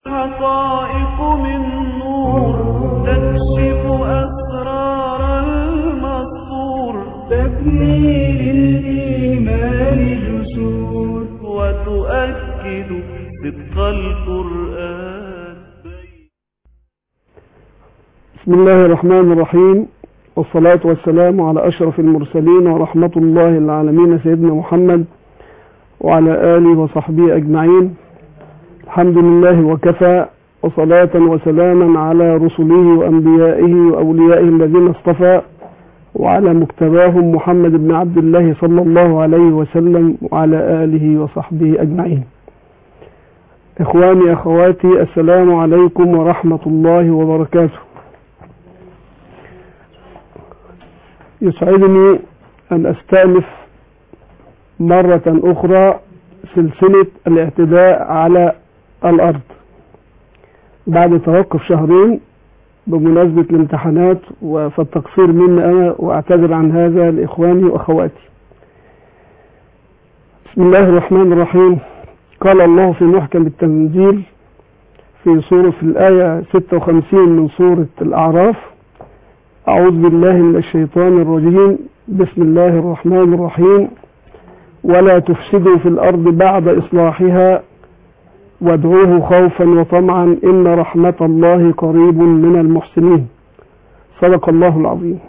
حقائق من نور تكشف أسرار المسطور تبني للإيمان جسور وتؤكد صدق القرآن بسم الله الرحمن الرحيم والصلاة والسلام على أشرف المرسلين ورحمة الله العالمين سيدنا محمد وعلى آله وصحبه أجمعين الحمد لله وكفى وصلاة وسلاما على رسله وأنبيائه وأوليائه الذين اصطفى وعلى مكتباهم محمد بن عبد الله صلى الله عليه وسلم وعلى آله وصحبه أجمعين إخواني أخواتي السلام عليكم ورحمة الله وبركاته يسعدني أن أستأنف مرة أخرى سلسلة الاعتداء على الأرض بعد توقف شهرين بمناسبة الامتحانات فالتقصير مني أنا وأعتذر عن هذا لإخواني وأخواتي بسم الله الرحمن الرحيم قال الله في محكم التنزيل في سورة في الآية 56 من سورة الأعراف أعوذ بالله من الشيطان الرجيم بسم الله الرحمن الرحيم ولا تفسدوا في الأرض بعد إصلاحها وادعوه خوفا وطمعا إن رحمة الله قريب من المحسنين صدق الله العظيم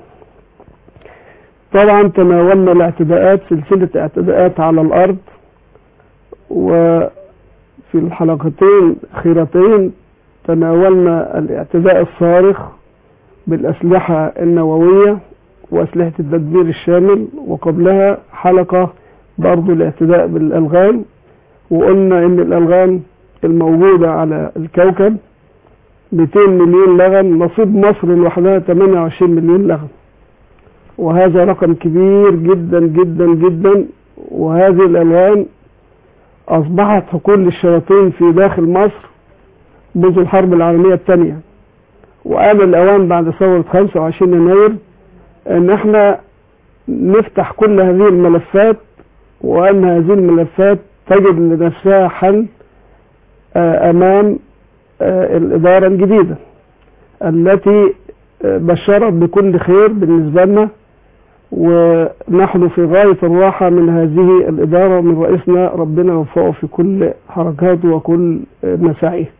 طبعا تناولنا الاعتداءات سلسلة اعتداءات على الأرض وفي الحلقتين الأخيرتين تناولنا الاعتداء الصارخ بالأسلحة النووية وأسلحة التدمير الشامل وقبلها حلقة برضو الاعتداء بالألغام وقلنا إن الألغام الموجودة على الكوكب 200 مليون لغم نصيب مصر لوحدها 28 مليون لغم وهذا رقم كبير جدا جدا جدا وهذه الألغام أصبحت حقول للشياطين في داخل مصر منذ الحرب العالمية الثانية وآن الأوان بعد ثورة 25 يناير أن احنا نفتح كل هذه الملفات وأن هذه الملفات تجد لنفسها حل أمام الإدارة الجديدة التي بشرت بكل خير بالنسبة لنا ونحن في غاية الراحة من هذه الإدارة ومن رئيسنا ربنا يوفقه في كل حركاته وكل مساعيه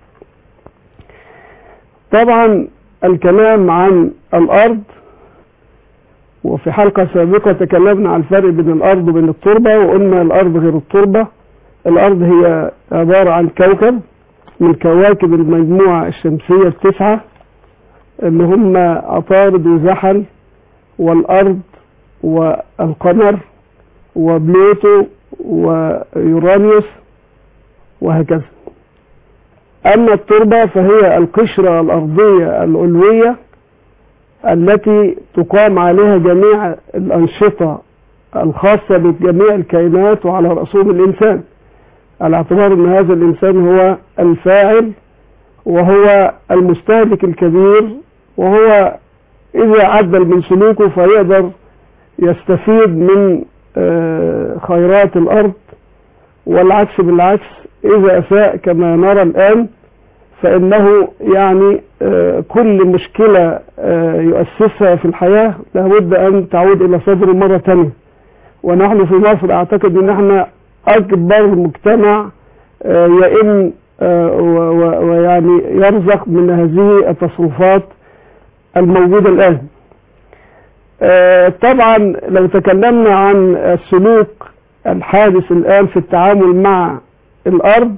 طبعا الكلام عن الأرض وفي حلقة سابقة تكلمنا عن الفرق بين الأرض وبين التربة وقلنا الأرض غير التربة الأرض هي عبارة عن كوكب من كواكب المجموعة الشمسية التسعة اللي هم عطارد وزحل والأرض والقمر وبلوتو ويورانيوس وهكذا أما التربة فهي القشرة الأرضية العلوية التي تقام عليها جميع الأنشطة الخاصة بجميع الكائنات وعلى رأسهم الإنسان على اعتبار أن هذا الإنسان هو الفاعل وهو المستهلك الكبير وهو إذا عدل من سلوكه فيقدر يستفيد من خيرات الأرض والعكس بالعكس إذا أساء كما نرى الآن فإنه يعني كل مشكلة يؤسسها في الحياة لابد أن تعود إلى صدره مرة ثانية ونحن في مصر أعتقد أن احنا أكبر مجتمع يئن ويعني يرزق من هذه التصرفات الموجودة الآن طبعا لو تكلمنا عن السلوك الحادث الآن في التعامل مع الأرض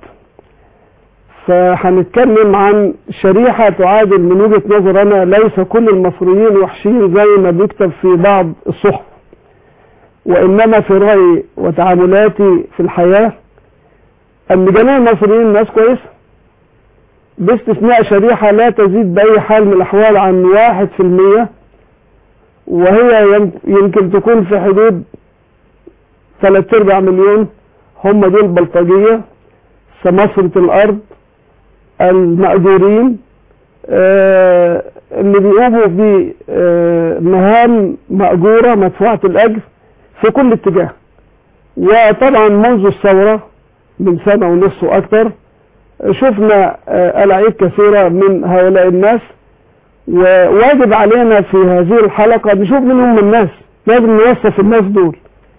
فهنتكلم عن شريحة تعادل من وجهة نظر أنا ليس كل المصريين وحشين زي ما بيكتب في بعض الصحف وإنما في رأيي وتعاملاتي في الحياة أن جميع المصريين ناس كويسة باستثناء شريحة لا تزيد بأي حال من الأحوال عن واحد في المية وهي يمكن تكون في حدود ثلاث ارباع مليون هم دول البلطجية سمسرة الأرض المأجورين آه اللي بيقوموا بمهام مأجورة مدفوعة الأجر في كل اتجاه وطبعا منذ الثورة من سنة ونص وأكثر شفنا آه، ألاعيب كثيرة من هؤلاء الناس وواجب علينا في هذه الحلقة نشوف منهم الناس لازم نوصف الناس دول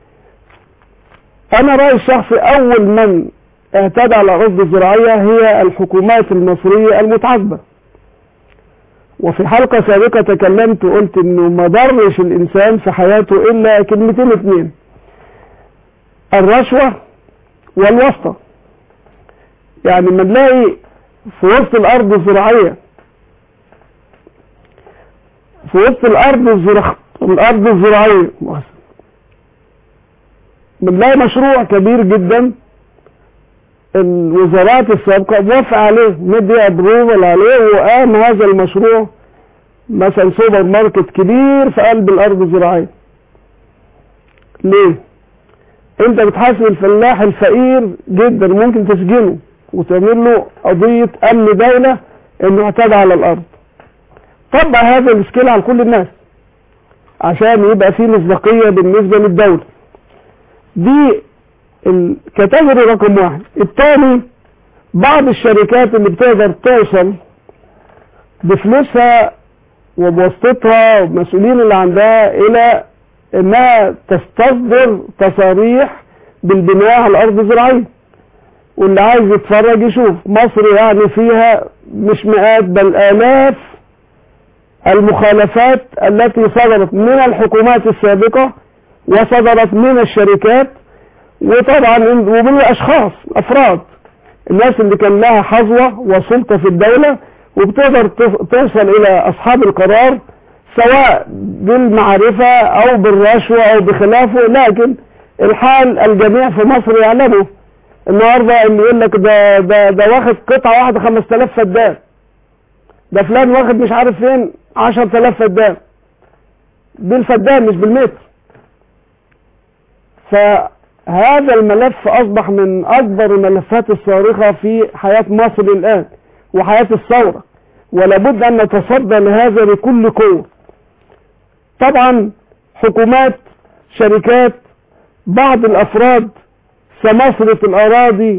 أنا رأيي الشخصي أول من اعتدى على الأرض الزراعية هي الحكومات المصرية المتعاقبة وفي حلقة سابقة تكلمت وقلت انه ما ضرش الانسان في حياته الا كلمتين اتنين الرشوة والواسطة يعني ما نلاقي في وسط الارض الزراعية في وسط الارض الزراعية الارض الزراعية بنلاقي مشروع كبير جدا الوزارات السابقة موافقة عليه مدي ابروفل عليه وقام هذا المشروع مثلا سوبر ماركت كبير في قلب الارض الزراعية ليه انت بتحاسب الفلاح الفقير جدا ممكن تسجنه وتعمل له قضية امن دولة انه اعتدى على الارض طبق هذا السكيل على كل الناس عشان يبقى فيه مصداقية بالنسبة للدولة دي الكاتيجوري رقم واحد الثاني بعض الشركات اللي بتقدر توصل بفلوسها وبواسطتها والمسؤولين اللي عندها الى انها تستصدر تصاريح بالبناء على الارض الزراعيه واللي عايز يتفرج يشوف مصر يعني فيها مش مئات بل الاف المخالفات التي صدرت من الحكومات السابقة وصدرت من الشركات وطبعا ومن الاشخاص افراد الناس اللي كان لها حظوة وسلطة في الدولة وبتقدر توصل الى اصحاب القرار سواء بالمعرفة او بالرشوة او بخلافه لكن الحال الجميع في مصر يعلمه النهاردة اللي يقول لك ده, ده, ده واخد قطعة واحدة 5000 فدان ده فلان واخد مش عارف فين 10000 فدان بالفدان مش بالمتر فهذا الملف اصبح من اكبر الملفات الصارخة في حياة مصر الان وحياة الثورة ولابد ان نتصدى لهذا بكل قوة طبعا حكومات شركات بعض الافراد سماسرة الاراضي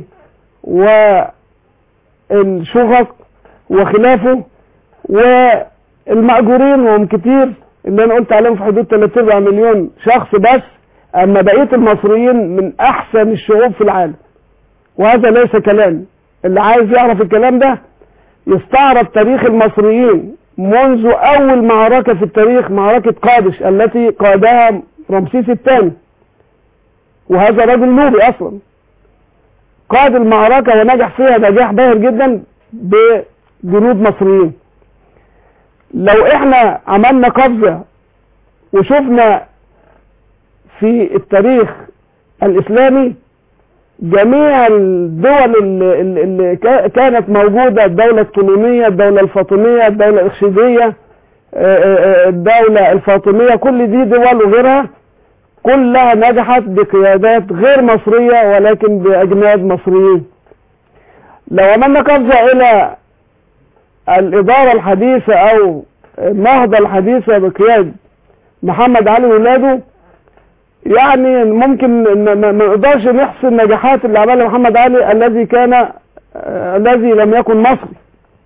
والشقق وخلافه والمأجورين وهم كتير اللي انا قلت عليهم في حدود 3 مليون شخص بس اما بقية المصريين من احسن الشعوب في العالم وهذا ليس كلام اللي عايز يعرف الكلام ده يستعرض تاريخ المصريين منذ اول معركة في التاريخ معركة قادش التي قادها رمسيس الثاني وهذا رجل نوبي اصلا قاد المعركة ونجح فيها نجاح باهر جدا بجنود مصريين لو احنا عملنا قفزة وشفنا في التاريخ الاسلامي جميع الدول اللي, اللي كانت موجودة الدولة الطولونية الدولة الفاطمية الدولة الإخشيدية الدولة الفاطمية كل دي دول وغيرها كلها نجحت بقيادات غير مصرية ولكن بأجناد مصريين لو عملنا قفزة إلى الإدارة الحديثة أو النهضة الحديثة بقيادة محمد علي ولاده يعني ممكن ما نقدرش نحصي النجاحات اللي عملها محمد علي الذي كان آه الذي لم يكن مصري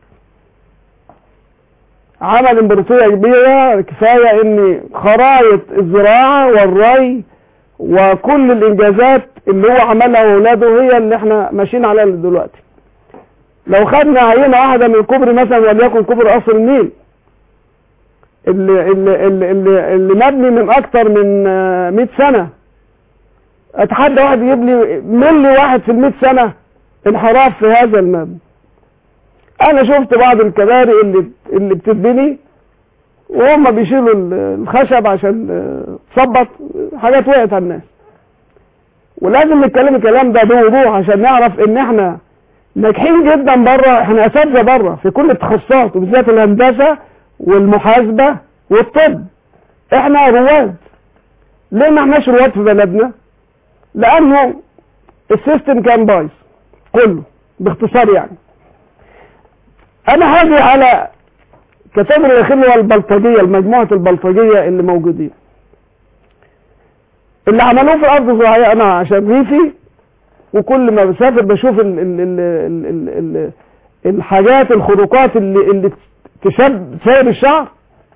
عمل امبراطورية كبيرة كفاية ان خرائط الزراعة والري وكل الانجازات اللي هو عملها واولاده هي اللي احنا ماشيين عليها دلوقتي لو خدنا عينة واحدة من كوبري مثلا وليكن كوبري قصر النيل اللي, اللي, اللي, اللي, اللي مبني من اكتر من 100 سنة اتحدى واحد يجيب لي ملي واحد في ال سنة انحراف في هذا المبنى انا شفت بعض الكباري اللي اللي بتتبني وهم بيشيلوا الخشب عشان تصبط حاجات وقعت على الناس ولازم نتكلم الكلام ده بوضوح عشان نعرف ان احنا ناجحين جدا بره احنا اساتذه بره في كل التخصصات وبالذات الهندسه والمحاسبه والطب احنا رواد ليه ما احناش رواد في بلدنا لانه السيستم كان بايظ كله باختصار يعني انا هاجي على كتاب الاخير هو البلطجية المجموعة البلطجية اللي موجودين اللي عملوه في الارض الزراعية انا عشان ريفي وكل ما بسافر بشوف ال ال ال ال ال ال الحاجات الخروقات اللي اللي تشب سايب الشعر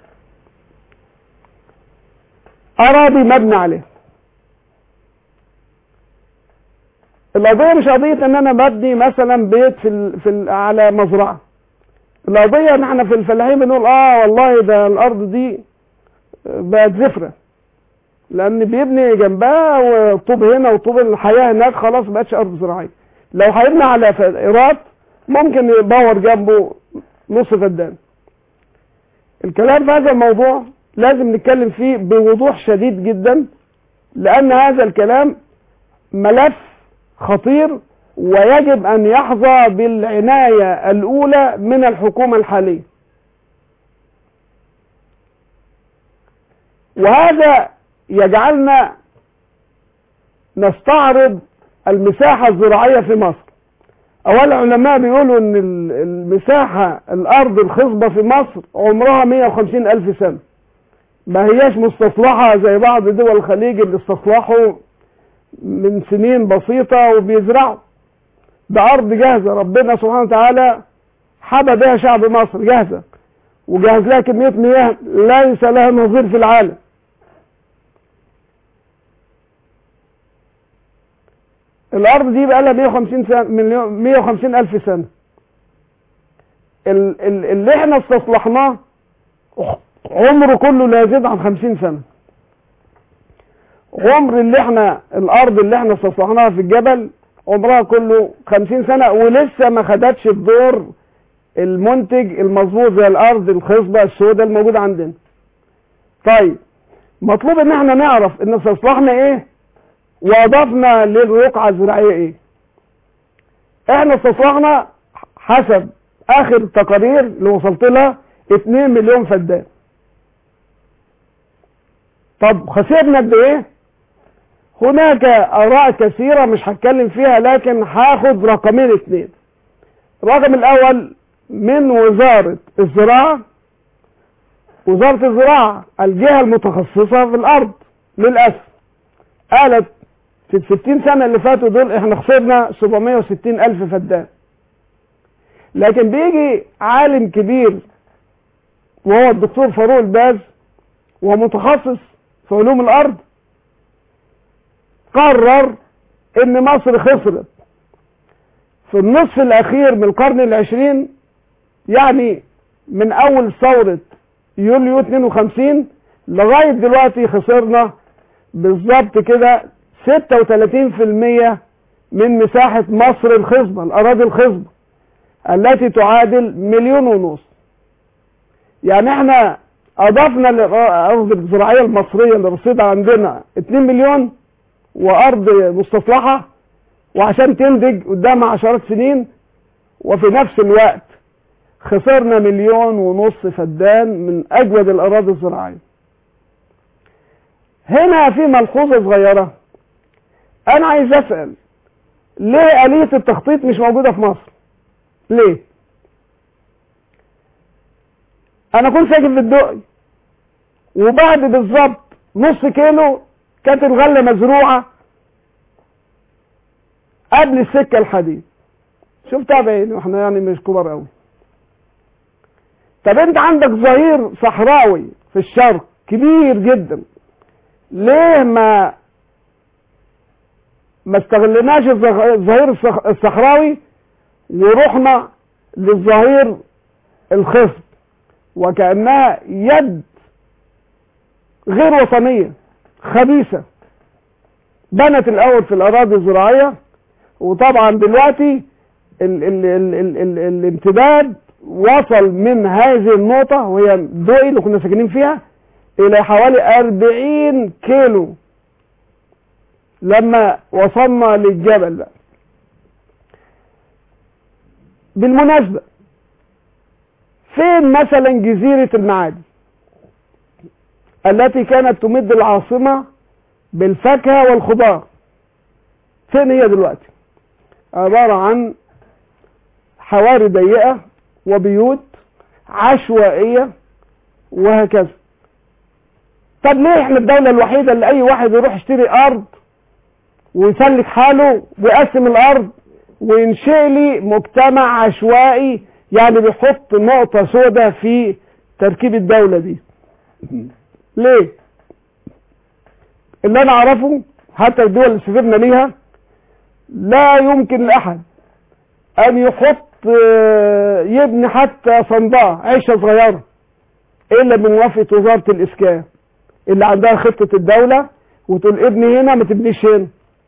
أراضي مبنى عليها القضية مش قضية ان انا ببني مثلا بيت في ال في ال على مزرعة القضية ان احنا في الفلاحين بنقول اه والله ده الارض دي بقت زفرة لان بيبني جنبها وطوب هنا وطوب الحياة هناك خلاص بقتش ارض زراعية لو هيبني على ايراد ممكن يبور جنبه نص فدان الكلام في هذا الموضوع لازم نتكلم فيه بوضوح شديد جدا لان هذا الكلام ملف خطير ويجب ان يحظى بالعناية الاولى من الحكومة الحالية وهذا يجعلنا نستعرض المساحة الزراعية في مصر اولا العلماء بيقولوا ان المساحة الارض الخصبة في مصر عمرها 150 الف سنة ما هياش مستصلحة زي بعض دول الخليج اللي استصلحوا من سنين بسيطة وبيزرعوا ده أرض جاهزة ربنا سبحانه وتعالى حبى بها شعب مصر جاهزة وجهز لها كمية مياه ليس لها نظير في العالم الأرض دي بقى لها 150 سنة مليون 150 ألف سنة ال- ال- اللي احنا استصلحناه عمره كله لا يزيد عن 50 سنة عمر اللي احنا الارض اللي احنا استصلحناها في الجبل عمرها كله 50 سنة ولسه ما خدتش الدور المنتج المظبوط زي الارض الخصبة السوداء الموجودة عندنا طيب مطلوب ان احنا نعرف ان استصلحنا ايه واضفنا للرقعة الزراعية ايه احنا استصلحنا حسب اخر التقارير اللي وصلت لها 2 مليون فدان طب خسرنا قد ايه هناك اراء كثيرة مش هتكلم فيها لكن هاخد رقمين اتنين الرقم الاول من وزارة الزراعة وزارة الزراعة الجهة المتخصصة في الارض للأسف قالت في الستين سنة اللي فاتوا دول احنا خسرنا 760 الف فدان لكن بيجي عالم كبير وهو الدكتور فاروق الباز وهو متخصص في علوم الارض قرر ان مصر خسرت في النصف الاخير من القرن العشرين يعني من اول ثورة يوليو 52 لغاية دلوقتي خسرنا بالظبط كده 36% من مساحة مصر الخصبة الاراضي الخصبة التي تعادل مليون ونص يعني احنا اضفنا للارض الزراعية المصرية اللي رصيدها عندنا 2 مليون وارض مستصلحة وعشان تنتج قدامها عشرات سنين وفي نفس الوقت خسرنا مليون ونص فدان من اجود الاراضي الزراعية هنا في ملحوظة صغيرة انا عايز اسأل ليه آلية التخطيط مش موجودة في مصر ليه انا كنت ساكن في الدقي وبعد بالظبط نص كيلو كانت الغلة مزروعة قبل السكة الحديد شفتها بعيني واحنا يعني مش كبار قوي طب انت عندك ظهير صحراوي في الشرق كبير جدا ليه ما ما استغلناش الظهير الصحراوي ورحنا للظهير الخصب وكأنها يد غير وطنية خبيثة بنت الأول في الأراضي الزراعية وطبعا دلوقتي ال ال ال ال ال الامتداد وصل من هذه النقطة وهي دوئي اللي كنا ساكنين فيها إلى حوالي 40 كيلو لما وصلنا للجبل بقى بالمناسبة فين مثلا جزيرة المعادي التي كانت تمد العاصمة بالفاكهة والخضار فين هي دلوقتي عبارة عن حواري ضيقة وبيوت عشوائية وهكذا طب ليه احنا الدولة الوحيدة اللي اي واحد يروح يشتري ارض ويسلك حاله ويقسم الارض وينشئ لي مجتمع عشوائي يعني بيحط نقطة سوداء في تركيب الدولة دي ليه اللي انا اعرفه حتى الدول اللي سافرنا ليها لا يمكن لاحد ان يحط آه، يبني حتى صنداء عيشة صغيرة الا بموافقة وزارة الاسكان اللي عندها خطة الدولة وتقول ابني هنا ما تبنيش هنا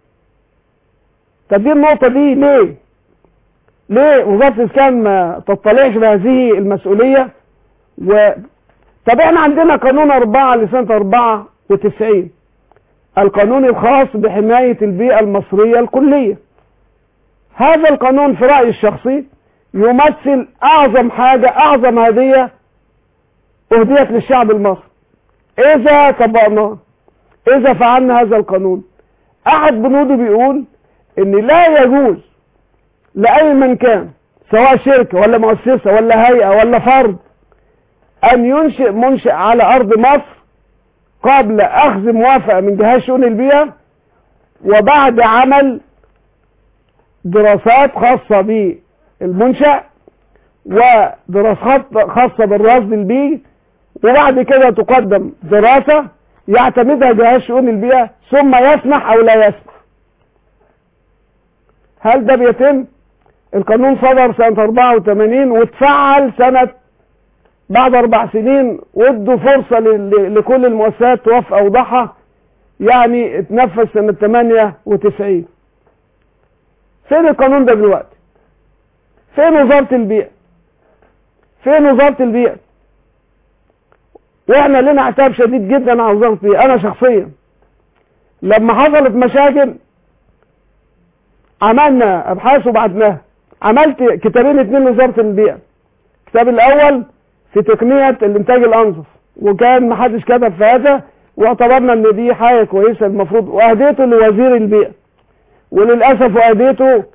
طب دي النقطة دي ليه ليه وزارة الاسكان ما تطلعش بهذه المسؤولية و طب احنا عندنا قانون اربعة لسنة اربعة وتسعين القانون الخاص بحماية البيئة المصرية الكلية هذا القانون في رأيي الشخصي يمثل اعظم حاجة اعظم هدية اهديت للشعب المصري اذا طبقناه اذا فعلنا هذا القانون احد بنوده بيقول ان لا يجوز لاي من كان سواء شركة ولا مؤسسة ولا هيئة ولا فرد ان ينشئ منشئ على ارض مصر قبل اخذ موافقة من جهاز شؤون البيئة وبعد عمل دراسات خاصة بالمنشأ ودراسات خاصة بالرصد البيئي وبعد كده تقدم دراسة يعتمدها جهاز شؤون البيئة ثم يسمح او لا يسمح هل ده بيتم القانون صدر سنة 84 واتفعل سنة بعد اربع سنين وادوا فرصة ل- لكل المؤسسات توفق اوضاعها يعني اتنفذ سنة 98 فين القانون ده دلوقتي فين وزارة البيئة فين وزارة البيئة واحنا لنا عتاب شديد جدا على وزارة البيئة انا شخصيا لما حصلت مشاكل عملنا ابحاث وبعتناها عملت كتابين اتنين لوزارة البيئة الكتاب الاول في تقنية الانتاج الانظف وكان محدش كتب في هذا واعتبرنا ان دي حاجة كويسة المفروض واهديته لوزير البيئة وللأسف واهديته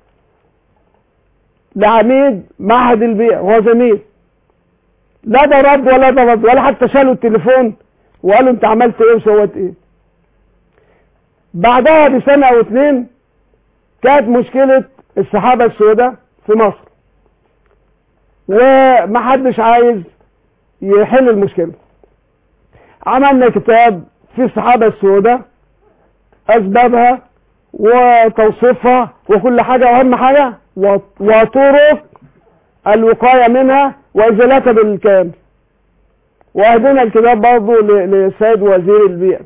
لعميد معهد البيئة وهو زميل لا ده رد ولا ده رد ولا حتى شالوا التليفون وقالوا انت عملت ايه وسويت ايه بعدها بسنة او اتنين كانت مشكلة السحابة السوداء في مصر ومحدش عايز يحل المشكلة عملنا كتاب في السحابة السوداء اسبابها وتوصيفها وكل حاجة واهم حاجة وط- وطرق الوقاية منها وازالتها بالكامل واهدنا الكتاب برضه ل- للسيد وزير البيئة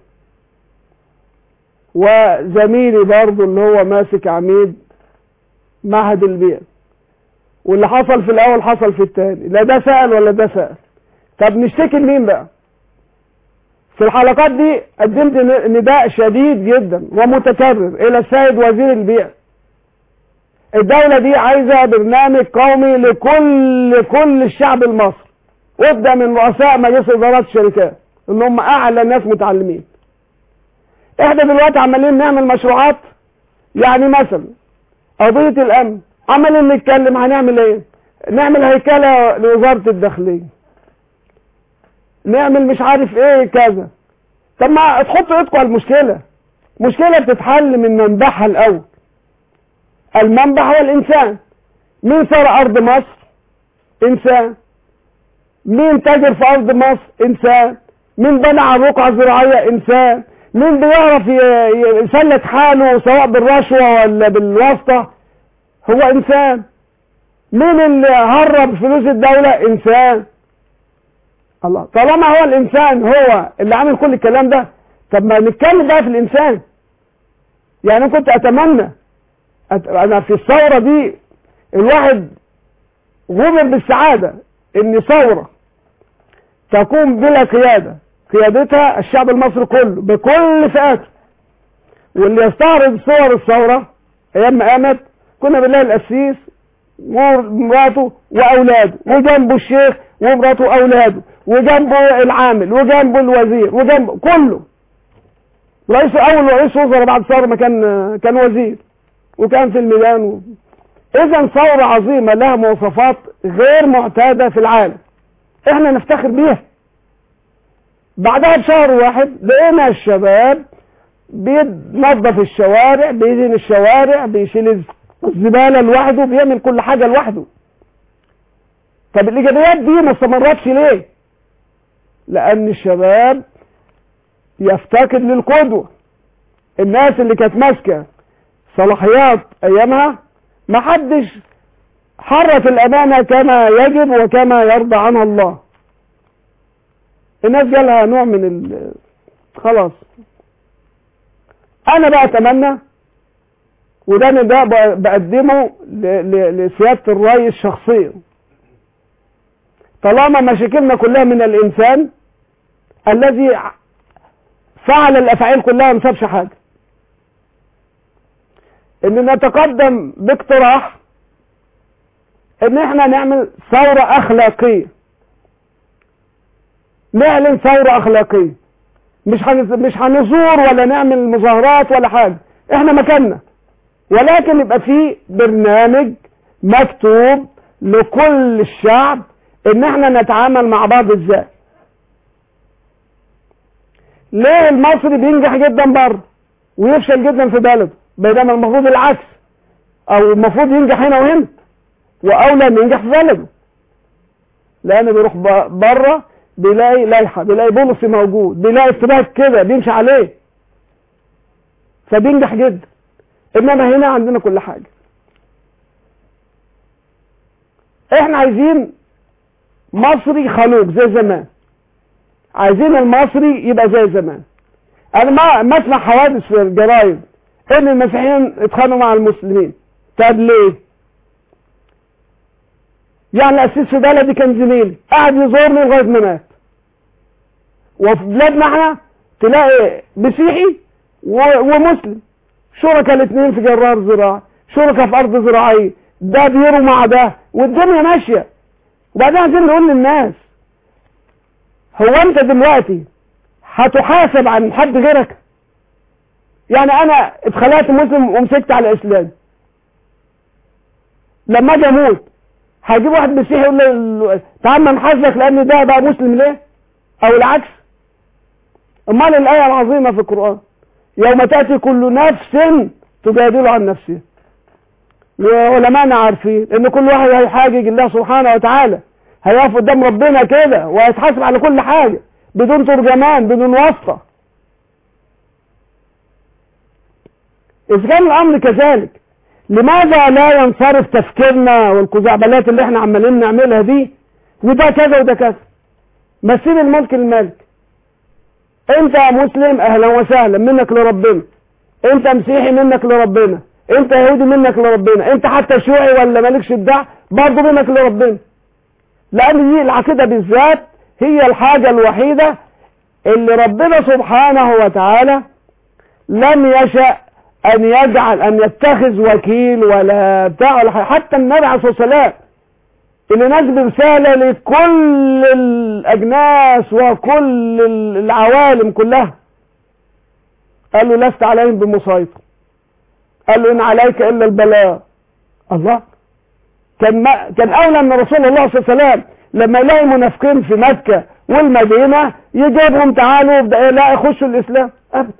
وزميلي برضه اللي هو ماسك عميد معهد البيئة واللي حصل في الاول حصل في التاني لا ده سأل ولا ده سأل طب نشتكي لمين بقى في الحلقات دي قدمت ن- نداء شديد جدا ومتكرر الى السيد وزير البيئة الدولة دي عايزة برنامج قومي لكل كل الشعب المصري وابدأ من رؤساء مجلس ادارات الشركات ان هم اعلى ناس متعلمين احنا دلوقتي عمالين نعمل مشروعات يعني مثلا قضية الامن عمالين نتكلم هنعمل ايه نعمل هيكلة لوزارة الداخلية نعمل مش عارف ايه كذا طب ما تحطوا ايدكم على المشكلة مشكلة بتتحل من منبعها الاول المنبع هو الانسان مين سرق ارض مصر انسان مين تاجر في ارض مصر انسان مين بنى على الرقعة الزراعية انسان مين بيعرف ي- ي- يسلك حاله سواء بالرشوة ولا بالواسطة هو انسان مين اللي هرب فلوس الدولة انسان الله طالما هو الانسان هو اللي عامل كل الكلام ده طب ما نتكلم بقى في الانسان يعني أنا كنت اتمنى أت... انا في الثورة دي الواحد غمر بالسعادة ان ثورة تقوم بلا قيادة قيادتها الشعب المصري كله بكل فئاته واللي يستعرض صور الثورة ايام ما قامت كنا بنلاقي القسيس ومراته واولاده وجنبه الشيخ ومراته واولاده وجنبه العامل وجنبه الوزير وجنبه كله رئيس اول رئيس وزراء بعد الثوره ما كان كان وزير وكان في الميدان و... اذا ثوره عظيمه لها مواصفات غير معتاده في العالم احنا نفتخر بيها بعدها بشهر واحد لقينا الشباب بينظف الشوارع بيدهن الشوارع بيشيل الزبالة لوحده بيعمل كل حاجة لوحده طب الإيجابيات دي ما استمرتش ليه لأن الشباب يفتقد للقدوة الناس اللي كانت ماسكة صلاحيات أيامها ما حدش حرك الأمانة كما يجب وكما يرضى عنها الله الناس جالها نوع من ال... خلاص انا بقى اتمنى وده أنا ده ب- بقدمه ل... ل... لسيادة الرئيس شخصيا طالما مشاكلنا كلها من الانسان الذي فعل الافعال كلها ما سابش حاجه ان نتقدم باقتراح ان احنا نعمل ثورة اخلاقية نعلن ثورة اخلاقية مش هن- مش هنزور ولا نعمل مظاهرات ولا حاجة احنا مكاننا ولكن يبقى في برنامج مكتوب لكل الشعب ان احنا نتعامل مع بعض ازاي ليه المصري بينجح جدا بره ويفشل جدا في بلده بينما المفروض العكس او المفروض ينجح هنا وهنا واولى ان ينجح في بلده لان بيروح ب- بره بيلاقي لائحه بيلاقي بوليسي موجود بيلاقي اتفاق كده بيمشي عليه فبينجح جدا انما هنا عندنا كل حاجه احنا عايزين مصري خلوق زي زمان عايزين المصري يبقى زي زمان انا ما ما اسمع حوادث في الجرايد ان المسيحيين اتخانقوا مع المسلمين طب ليه يعني الاسيس في بلدي كان زميلي قاعد يزورني لغايه ما مات وفي بلادنا احنا تلاقي مسيحي و- ومسلم شركاء الاثنين في جرار زراعي شركاء في ارض زراعيه ده بيروا مع ده والدنيا ماشيه وبعدين عايزين نقول للناس هو انت دلوقتي هتحاسب عن حد غيرك يعني انا اتخلقت مسلم ومسكت على الاسلام لما اجي اموت هجيب واحد مسيحي يقول له تعال ما نحاسبك لان ده بقى مسلم ليه او العكس امال الايه العظيمه في القران يوم تاتي كل نفس تجادل عن نفسها وعلماءنا عارفين ان كل واحد هيحاجج الله سبحانه وتعالى هيقف قدام ربنا كده وهيتحاسب على كل حاجه بدون ترجمان بدون واسطه إذا كان الأمر كذلك لماذا لا ينصرف تفكيرنا والخزعبلات اللي احنا عمالين نعملها دي وده كذا وده كذا ما تسيب الملك للملك انت يا مسلم اهلا وسهلا منك لربنا انت مسيحي منك لربنا انت يهودي منك لربنا انت حتى شيوعي ولا مالكش الدع برضه منك لربنا لان دي العقيدة بالذات هي الحاجة الوحيدة اللي ربنا سبحانه وتعالى لم يشأ ان يجعل ان يتخذ وكيل ولا بتاع ولا حاجة. حتى النبي عليه الصلاة والسلام اللي نجد رسالة لكل الاجناس وكل العوالم كلها قال له لست عليهم بمسيطر قال له ان عليك الا البلاغ الله كان ما كان اولى ان رسول الله صلى الله عليه وسلم لما يلاقي منافقين في مكة والمدينة يجيبهم تعالوا يبدأ لا يخشوا الاسلام ابدا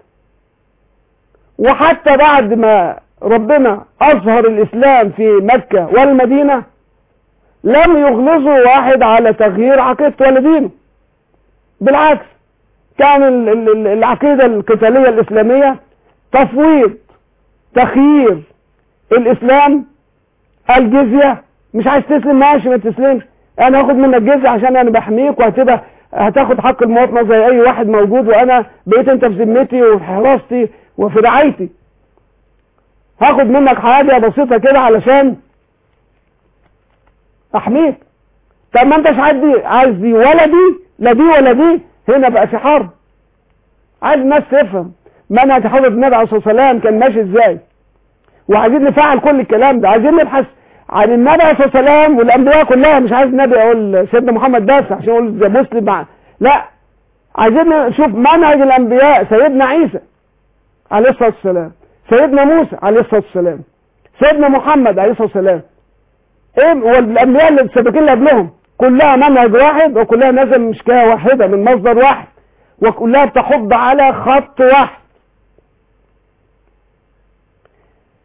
وحتى بعد ما ربنا اظهر الاسلام في مكة والمدينة لم يغلظوا واحد على تغيير عقيدته ولا دينه بالعكس كان ال- ال- ال- العقيدة القتالية الاسلامية تفويض تخيير الاسلام الجزية مش عايز تسلم ماشي ما تسلمش انا هاخد منك جزية عشان انا بحميك وهتبقى هتاخد حق المواطنة زي اي واحد موجود وانا بقيت انت في ذمتي وفي حراستي وفي رعايتي هاخد منك حاجة بسيطة كده علشان احميك طب ما انتش عايز دي عايز دي ولا دي لا دي ولا دي هنا بقى في حرب عايز الناس تفهم منهج حضرة النبي عليه الصلاة والسلام كان ماشي ازاي وعايزين نفعل كل الكلام ده عايزين نبحث عن النبي عليه الصلاة والسلام والأنبياء كلها مش عايز النبي أقول سيدنا محمد بس عشان أقول زي مسلم مع لا عايزين نشوف منهج الأنبياء سيدنا عيسى عليه الصلاة والسلام سيدنا موسى عليه الصلاة والسلام سيدنا محمد عليه الصلاة والسلام ايه والأنبياء اللي السابقين اللي قبلهم كلها منهج واحد وكلها نزل مشكاة واحدة من مصدر واحد وكلها بتحض على خط واحد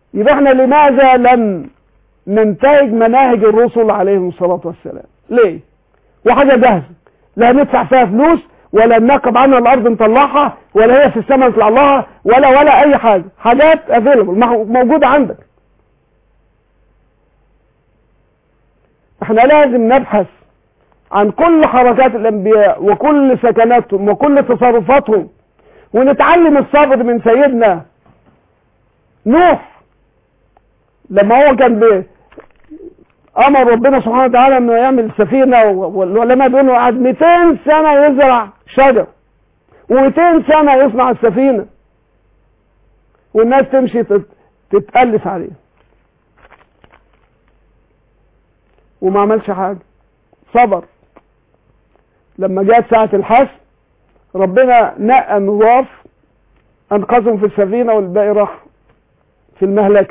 يبقى احنا لماذا لم ننتهج مناهج الرسل عليهم الصلاة والسلام ليه وحاجة جاهزة لا ندفع فيها فلوس ولا ننقب عنها الارض نطلعها ولا هي في السماء نطلع لها ولا ولا اي حاجة حاجات افيلبل موجودة عندك احنا لازم نبحث عن كل حركات الانبياء وكل سكناتهم وكل تصرفاتهم ونتعلم الصبر من سيدنا نوح لما هو كان ب... امر ربنا سبحانه وتعالى انه يعمل سفينه والعلماء بيقولوا قعد 200 سنه يزرع شجر و200 سنه يصنع السفينه والناس تمشي تت... تتألف عليه وما عملش حاجه صبر لما جاءت ساعه الحسم ربنا نقى النظاف انقذهم في السفينه والباقي راح في المهلكه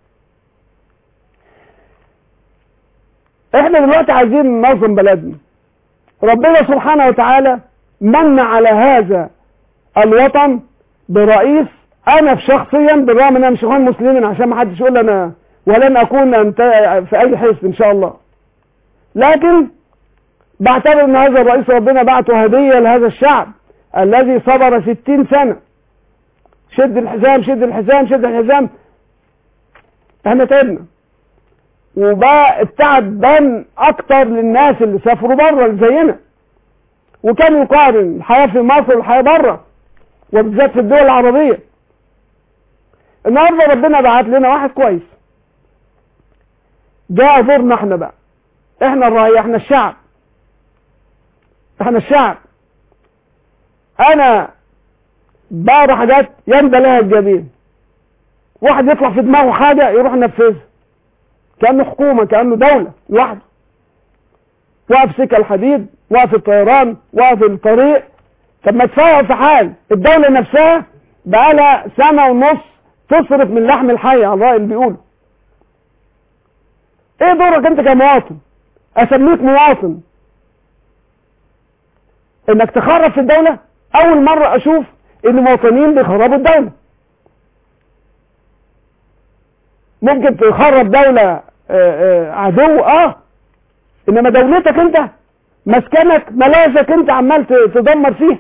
احنا دلوقتي عايزين ننظم بلدنا ربنا سبحانه وتعالى من على هذا الوطن برئيس انا في شخصيا بالرغم ان انا مش اخوان مسلمين عشان ما حدش يقول انا ولن اكون أنت في اي حزب ان شاء الله لكن بعتبر ان هذا الرئيس ربنا بعته هدية لهذا الشعب الذي صبر ستين سنة شد الحزام شد الحزام شد الحزام احنا تعبنا وبقى التعب بان اكتر للناس اللي سافروا بره اللي زينا وكان يقارن الحياة في مصر والحياة بره وبالذات في الدول العربية النهارده ربنا بعت لنا واحد كويس جاء دورنا احنا بقى احنا الرأي احنا الشعب احنا الشعب انا بقرا حاجات يندى لها الجبين واحد يطلع في دماغه حاجة يروح ينفذها كأنه حكومة كأنه دولة لوحده وقف سكة الحديد وقف الطيران وقف الطريق طب ما تفاهم في حال الدولة نفسها بقى لها سنة ونص تصرف من لحم الحي على الرأي اللي بيقوله ايه دورك انت كمواطن اسميك مواطن انك تخرب في الدولة اول مرة اشوف ان مواطنين بيخربوا الدولة ممكن تخرب دولة آآ آآ عدو اه انما دولتك انت مسكنك ملاذك انت عمال تدمر فيه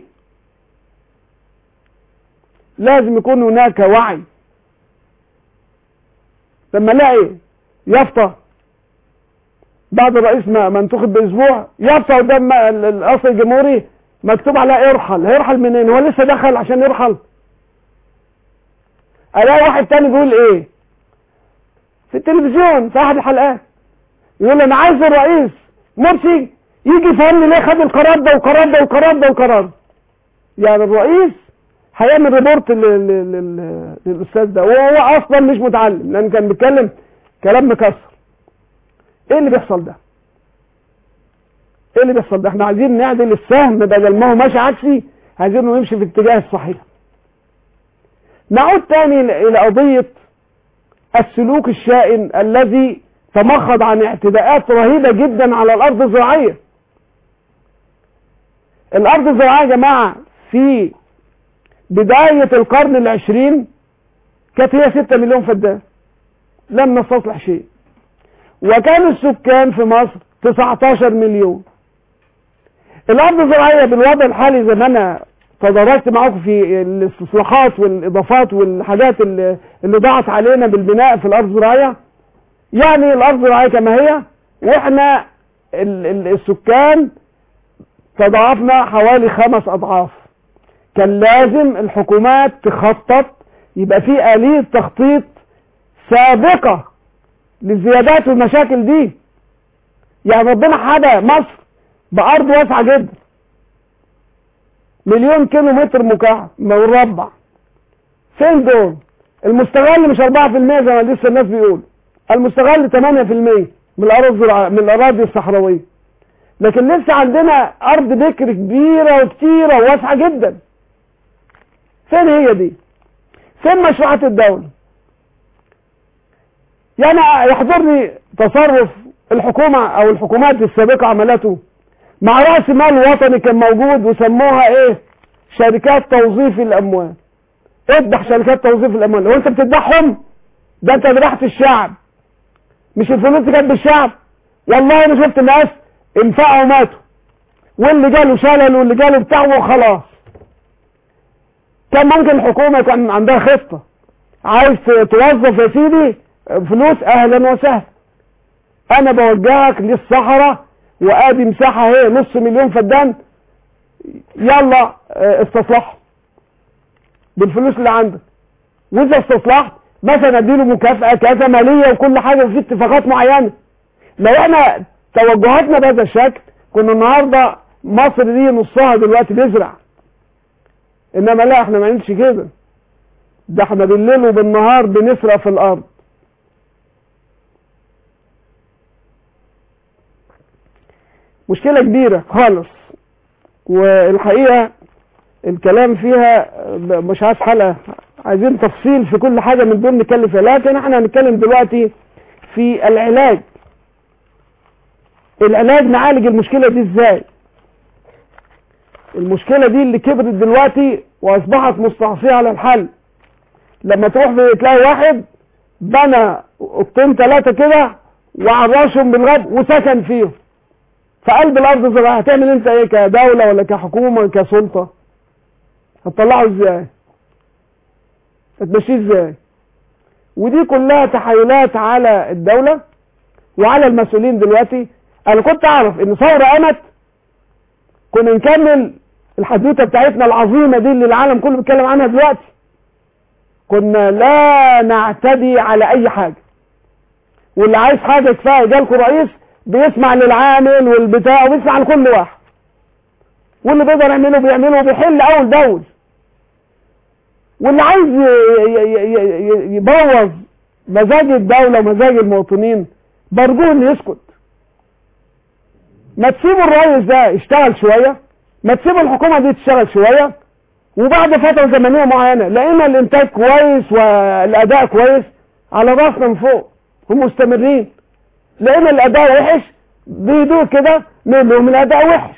لازم يكون هناك وعي لما الاقي يافطة بعد الرئيس ما ما انتخب باسبوع يافطة قدام القصر الجمهوري مكتوب عليها ارحل هيرحل منين هو لسه دخل عشان يرحل الاقي واحد تاني بيقول ايه في التلفزيون في احد الحلقات يقول انا عايز الرئيس مرسي يجي يفهمني ليه خد القرار ده والقرار ده والقرار ده والقرار يعني الرئيس هيعمل ريبورت للاستاذ ده وهو اصلا مش متعلم لان كان بيتكلم كلام مكسر ايه اللي بيحصل ده ايه اللي بيحصل ده احنا عايزين نعدل السهم بدل ما هو ماشي عكسي عايزينه يمشي في الاتجاه الصحيح نعود تاني الى قضيه السلوك الشائن الذي تمخض عن اعتداءات رهيبة جدا على الأرض الزراعية الأرض الزراعية يا جماعة في بداية القرن العشرين كانت هي ستة مليون فدان لم نستصلح شيء وكان السكان في مصر 19 مليون الأرض الزراعية بالوضع الحالي زي ما أنا تدرجت معاكم في الاستصلاحات والإضافات والحاجات اللي, اللي ضاعت علينا بالبناء في الأرض الزراعية يعني الأرض الزراعية كما هي وإحنا ال ال السكان تضاعفنا حوالي خمس أضعاف كان لازم الحكومات تخطط يبقى في آلية تخطيط سابقة للزيادات والمشاكل دي يعني ربنا حدا مصر بأرض واسعة جدا مليون كيلو متر مكعب مربع فين دول المستغل مش 4% زي ما لسه الناس بيقولوا المستغل 8% من الأراضي من الأراضي الصحراوية لكن لسه عندنا أرض بكر كبيرة وكتيرة وواسعة جدا فين هي دي فين مشروعات الدولة يعني يحضرني تصرف الحكومة او الحكومات السابقة عملته مع رأس مال وطني كان موجود وسموها ايه شركات توظيف الاموال اذبح شركات توظيف الاموال لو انت بتذبحهم ده انت ذبحت الشعب مش الفلوس دي كانت بالشعب والله انا شفت ناس انفقوا وماتوا واللي جاله شلل واللي جاله بتاع وخلاص كان ممكن الحكومة يكون عندها خطة عايز توظف يا سيدي فلوس اهلا وسهلا انا بوجهك للصحراء وادي مساحة اهي نص مليون فدان يلا اه، استصلحها بالفلوس اللي عندك واذا استصلحت مثلا اديله مكافأة كذا مالية وكل حاجة وفي اتفاقات معينة لو احنا توجهاتنا بهذا الشكل كنا النهاردة مصر دي نصها دلوقتي بيزرع انما لا احنا ما نعملش كده ده احنا بالليل وبالنهار بنسرق في الارض مشكلة كبيرة خالص والحقيقة الكلام فيها ب- مش عايز حلقة عايزين تفصيل في كل حاجة من دول نتكلم فيها لكن احنا هنتكلم دلوقتي في العلاج العلاج نعالج المشكلة دي ازاي المشكلة دي اللي كبرت دلوقتي واصبحت مستعصية على الحل لما تروح في- تلاقي واحد بنى اوضتين ثلاثة كده وعراشهم بالغاب وسكن فيهم في قلب الارض زراعية هتعمل انت ايه كدولة ولا كحكومة كسلطة هتطلعه ازاي هتمشيه ازاي ودي كلها تحايلات على الدولة وعلى المسؤولين دلوقتي انا كنت اعرف ان ثورة قامت كنا نكمل الحدوتة بتاعتنا العظيمة دي اللي العالم كله بيتكلم عنها دلوقتي كنا لا نعتدي على اي حاجة واللي عايز حاجة كفاية جالكوا رئيس بيسمع للعامل والبتاع وبيسمع لكل واحد واللي بيقدر يعمله بيعمله وبيحل اول باول واللي عايز ي- ي- ي- ي- يبوظ مزاج الدولة ومزاج المواطنين برجوه انه يسكت ما تسيبوا الرئيس ده يشتغل شوية ما تسيبوا الحكومة دي تشتغل شوية وبعد فترة زمنية معينة لقينا الانتاج كويس والاداء كويس على راسنا من فوق هم مستمرين لقينا الاداء وحش بيدوق كده نقول لهم الاداء وحش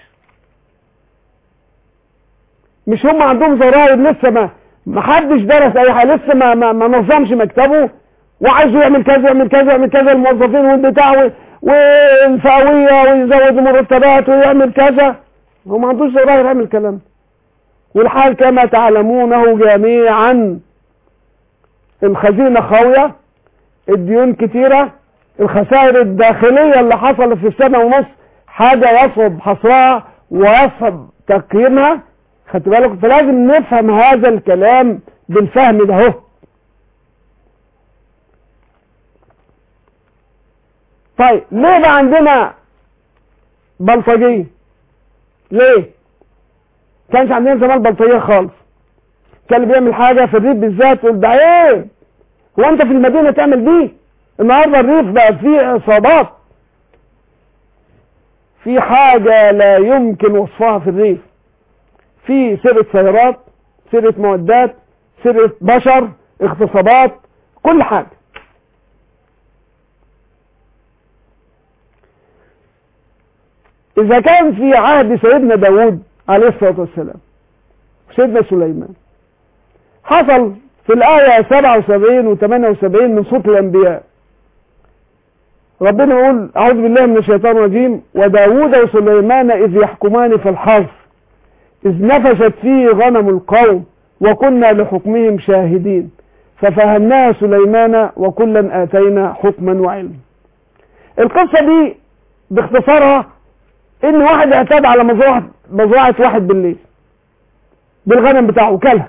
مش هم عندهم ضرائب لسه ما ما حدش درس اي حاجه لسه ما ما, ما نظمش مكتبه وعايزه يعمل كذا يعمل كذا يعمل كذا الموظفين والبتاع و- والفئويه ويزود مرتبات ويعمل كذا هو ما عندوش ضرائب يعمل الكلام والحال كما تعلمونه جميعا الخزينه خاويه الديون كتيره الخسائر الداخليه اللي حصلت في السنه ونص حاجه يصعب حصرها ويصعب تقييمها خدت بالك فلازم نفهم هذا الكلام بالفهم ده اهو طيب ليه بقى عندنا بلطجية ليه كانش عندنا زمان بلطجية خالص كان اللي بيعمل حاجة في الريف بالذات يقول ده ايه هو انت في المدينة تعمل دي النهاردة الريف بقى فيه عصابات في حاجة لا يمكن وصفها في الريف في سرقة سيارات سرقة معدات سرقة بشر اغتصابات كل حاجة إذا كان في عهد سيدنا داود عليه الصلاة والسلام سيدنا سليمان حصل في الآية 77 و 78 من سورة الأنبياء ربنا يقول أعوذ بالله من الشيطان الرجيم وداود وسليمان إذ يحكمان في الحرث إذ نفشت فيه غنم القوم وكنا لحكمهم شاهدين ففهمناها سليمان وكلا آتينا حكما وعلما القصة دي باختصارها ان واحد اعتاد على مزرعة, مزرعة واحد بالليل بالغنم بتاعه وكلها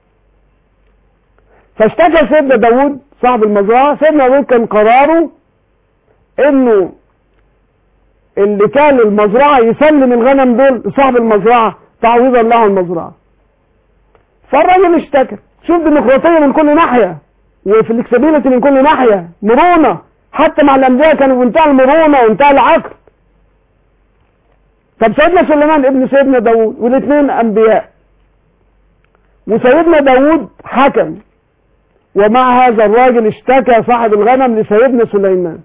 فاشتكى سيدنا داود صاحب المزرعة سيدنا داود كان قراره انه اللي كان المزرعة يسلم الغنم دول لصاحب المزرعة تعويضا له المزرعة فالراجل اشتكى شوف ديمقراطية من كل ناحية وفلكسبيليتي من كل ناحية مرونة حتى مع الانبياء كانوا بمنتهى المرونة ومنتهى العقل طب سيدنا سليمان ابن سيدنا داود والاثنين انبياء وسيدنا داود حكم ومع هذا الراجل اشتكى صاحب الغنم لسيدنا سليمان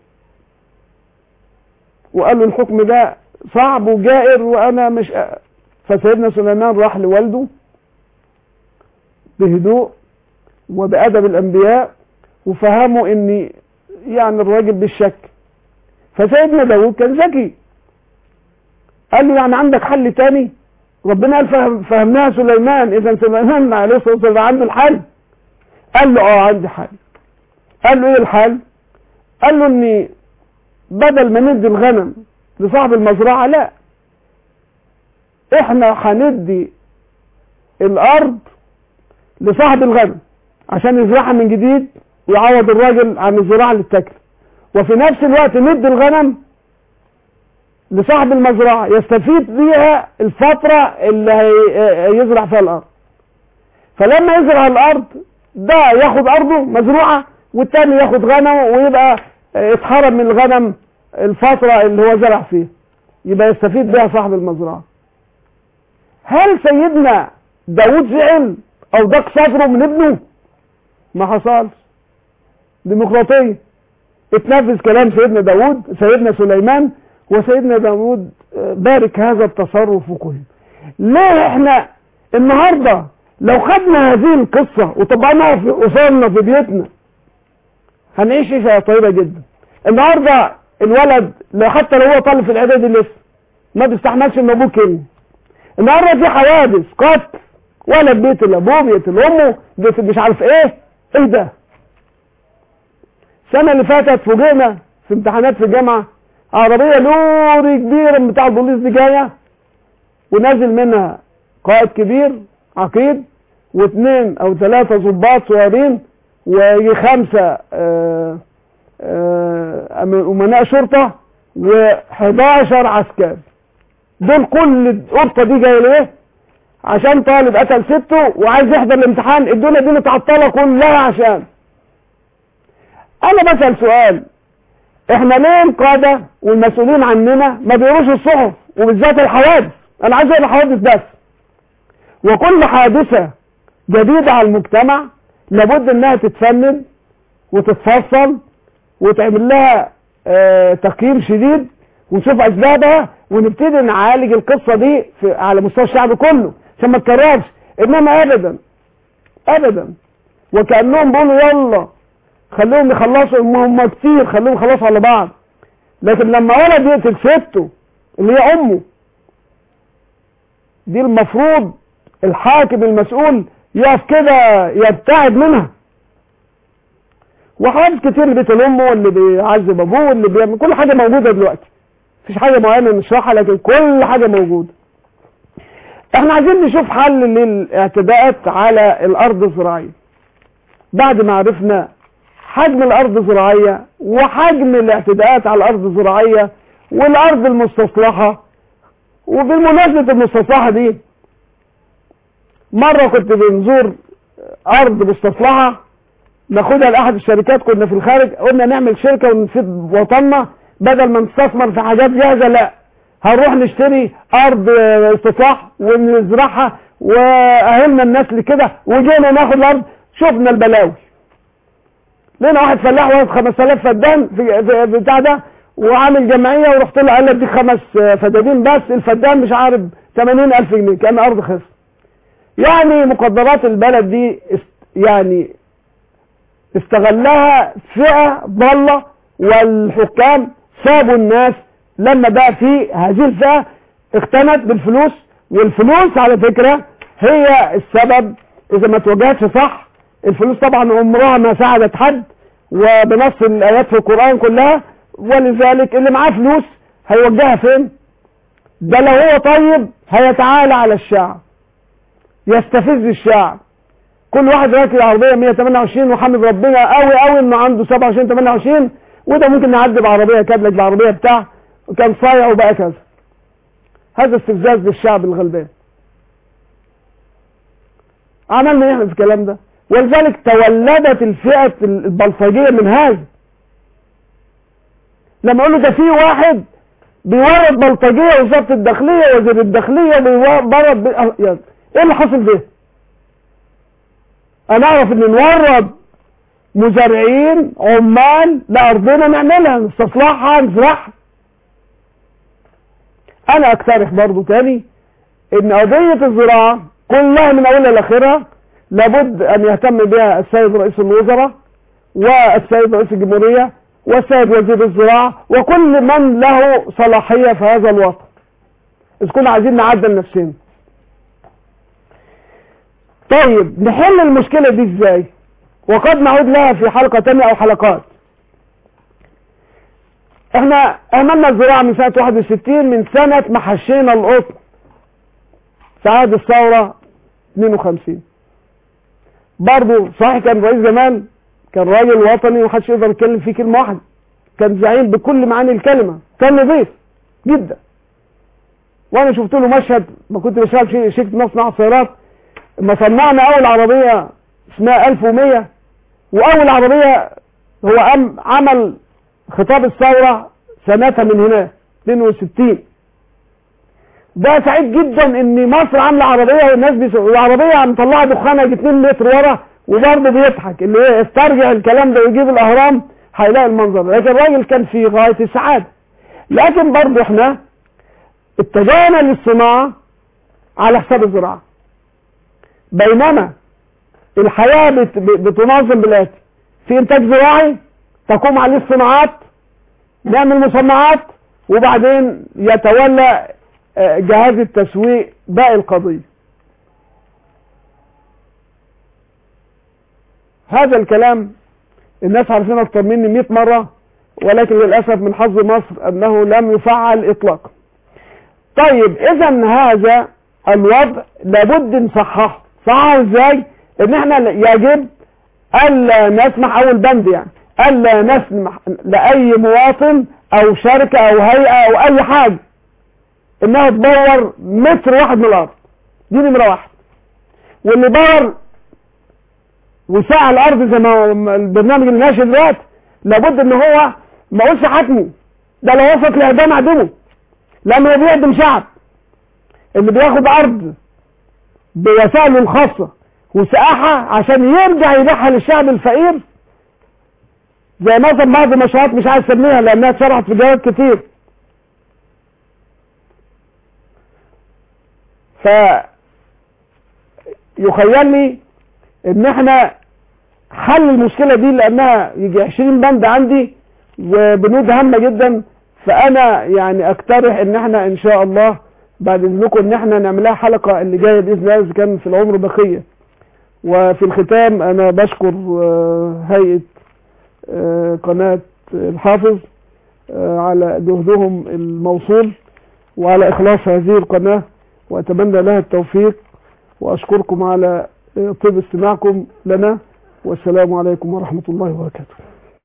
وقال له الحكم ده صعب وجائر وانا مش أ... فسيدنا سليمان راح لوالده بهدوء وبأدب الأنبياء وفهموا ان يعني الراجل بالشك فسيدنا داود كان ذكي قال له يعني عندك حل تاني ربنا قال فهم فهمناها سليمان اذا سليمان عليه الصلاه والسلام عنده الحل قال له اه عندي حل قال له ايه الحل قال له اني بدل ما ندي الغنم لصاحب المزرعه لا احنا هندي الارض لصاحب الغنم عشان يزرعها من جديد ويعوض الراجل عن الزراعه اللي اتاكل وفي نفس الوقت ندي الغنم لصاحب المزرعة يستفيد بيها الفترة اللي هي- يزرع فيها الأرض فلما يزرع الأرض ده ياخد أرضه مزروعة والتاني ياخد غنمه ويبقى اتحرم من الغنم الفترة اللي هو زرع فيها يبقى يستفيد بيها صاحب المزرعة هل سيدنا داود زعل أو ضاق صدره من ابنه ما حصلش ديمقراطية اتنفذ كلام سيدنا داود سيدنا سليمان وسيدنا داود بارك هذا التصرف كله ليه احنا النهاردة لو خدنا هذه القصة وطبقناها في أسرنا في بيوتنا هنعيش عيشة طيبة جدا النهاردة الولد لو حتى لو هو طالب في الإعدادي لسه ما بيستحملش ان ابوه كلمة النهاردة في حوادث قتل ولد بيقتل ابوه بيقتل امه بيقتل مش عارف ايه ايه ده السنة اللي فاتت فوجئنا في امتحانات في الجامعة عربية لوري كبيرة من بتاع البوليس دي جاية ونازل منها قائد كبير عقيد واثنين او ثلاثة ضباط صغيرين ويجي خمسة آه، آه، امناء شرطة و11 عسكري دول كل القرطة دي جاية ليه عشان طالب قتل سته وعايز يحضر الامتحان الدنيا دي متعطلة كلها عشان انا بسأل سؤال احنا ليه القادة والمسؤولين عننا ما بيقروش الصحف وبالذات الحوادث انا عايز اقرا حوادث بس وكل حادثة جديدة على المجتمع لابد انها تتفند وتتفصل وتعمل لها اه تقييم شديد ونشوف اسبابها ونبتدي نعالج القصة دي في على مستوى الشعب كله عشان ما تكررش انما ابدا ابدا وكأنهم بيقولوا يلا خليهم يخلصوا هم كتير خليهم يخلصوا على بعض لكن لما ولد يقتل سته اللي هي امه دي المفروض الحاكم المسؤول يقف كده يبتعد منها وحاجات كتير اللي بيقتل امه واللي بيعذب ابوه واللي بيعمل كل حاجه موجوده دلوقتي مفيش حاجه معينه نشرحها لكن كل حاجه موجوده احنا عايزين نشوف حل للاعتداءات على الارض الزراعيه بعد ما عرفنا حجم الارض الزراعيه وحجم الاعتداءات على الارض الزراعيه والارض المستصلحه وبالمناسبه المستصلحه دي مره كنت بنزور ارض مستصلحه ناخدها لاحد الشركات كنا في الخارج قلنا نعمل شركه ونفيد وطننا بدل ما نستثمر في حاجات جاهزه لا هنروح نشتري ارض استصلاح ونزرعها واهلنا الناس لكده وجينا ناخد الارض شفنا البلاوي لقينا واحد فلاح واخد 5000 فدان في في بتاع ده وعامل جمعيه ورحت له قال لك دي خمس فدادين بس الفدان مش عارف 80000 جنيه كان ارض خصم يعني مقدرات البلد دي است يعني استغلها فئة ضالة والحكام سابوا الناس لما بقى في هذه الفئة اقتنت بالفلوس والفلوس على فكرة هي السبب اذا ما توجهتش صح الفلوس طبعا عمرها ما ساعدت حد وبنص الايات في القرآن كلها ولذلك اللي معاه فلوس هيوجهها فين ده لو هو طيب هيتعالى على الشعب يستفز الشعب كل واحد راكب عربية 128 وحمد ربنا قوي قوي انه عنده 27 28 وده ممكن نعدي بعربية كابلك بعربية بتاع وكان صايع وبقى كذا هذا استفزاز للشعب الغلبان عملنا احنا في الكلام ده ولذلك تولدت الفئة البلطجية من هذا لما اقول له ده في واحد بيورد بلطجية وزارة الداخلية وزير الداخلية بيورد ايه اللي حصل ده انا اعرف ان نورد مزارعين عمال لارضنا نعملها نستصلحها نزرعها انا اقترح برضو تاني ان قضية الزراعة كلها من اولها لاخرها لابد ان يهتم بها السيد رئيس الوزراء والسيد رئيس الجمهورية والسيد وزير الزراعة وكل من له صلاحية في هذا الوطن إذا كنا عايزين نعدل نفسنا طيب نحل المشكلة دي ازاي وقد نعود لها في حلقة تانية او حلقات احنا اهملنا الزراعة من سنة 61 من سنة ما حشينا القطن في عهد الثورة 52 برضه صحيح كان رئيس زمان كان راجل وطني ومحدش يقدر يتكلم فيه كلمة واحدة كان زعيم بكل معاني الكلمة كان نظيف جدا وانا شفت له مشهد ما كنت بشتغل في شركة مصنع سيارات ما صنعنا اول عربية اسمها 1100 واول عربية هو أم عمل خطاب الثورة سنتها من هنا 62 ده سعيد جدا ان مصر عامله عربيه والناس بيس... والعربيه مطلعه دخانها 2 متر ورا وبرضه بيضحك اللي هي استرجع الكلام ده ويجيب الاهرام هيلاقي المنظر لكن الراجل كان في غايه السعاده لكن برضه احنا اتجهنا للصناعه على حساب الزراعه بينما الحياه بت... بتنظم بالاتي في انتاج زراعي تقوم عليه الصناعات نعمل مصنعات وبعدين يتولى جهاز التسويق باقي القضية هذا الكلام الناس عارفين اكتر مني 100 مرة ولكن للأسف من حظ مصر أنه لم يفعل إطلاقا طيب إذا هذا الوضع لابد نصححه صححه ازاي ان احنا يجب الا نسمح اول بند يعني الا نسمح لاي مواطن او شركة او هيئة او اي حاجة انها تدور متر واحد من الارض دي نمرة واحد واللي دور وساع الارض زي ما البرنامج اللي ماشي دلوقتي لابد ان هو ما اقولش حتمي ده لو وصلت لاعدام اعدمه لانه بيعدم شعب اللي بياخد ارض بوسائله الخاصة وسقاحة عشان يرجع يبيعها للشعب الفقير زي مثلا بعض المشروعات مش عايز اسميها لانها اتشرحت في جواب كتير ف يخيل لي ان احنا حل المشكلة دي لانها يجي 20 بند عندي وبنود هامة جدا فانا يعني اقترح ان احنا ان شاء الله بعد اذنكم ان احنا نعملها حلقة اللي جاية باذن الله اذا كان في العمر بقية وفي الختام انا بشكر هيئة قناة الحافظ على جهدهم الموصول وعلى اخلاص هذه القناة واتمنى لها التوفيق واشكركم على طيب استماعكم لنا والسلام عليكم ورحمة الله وبركاته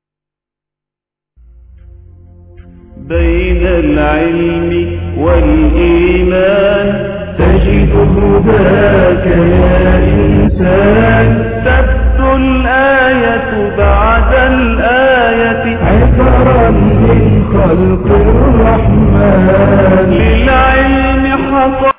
بين العلم والإيمان تجد هداك يا إنسان تبدو الآية بعد الآية عبرا من خلق الرحمن للعلم حصل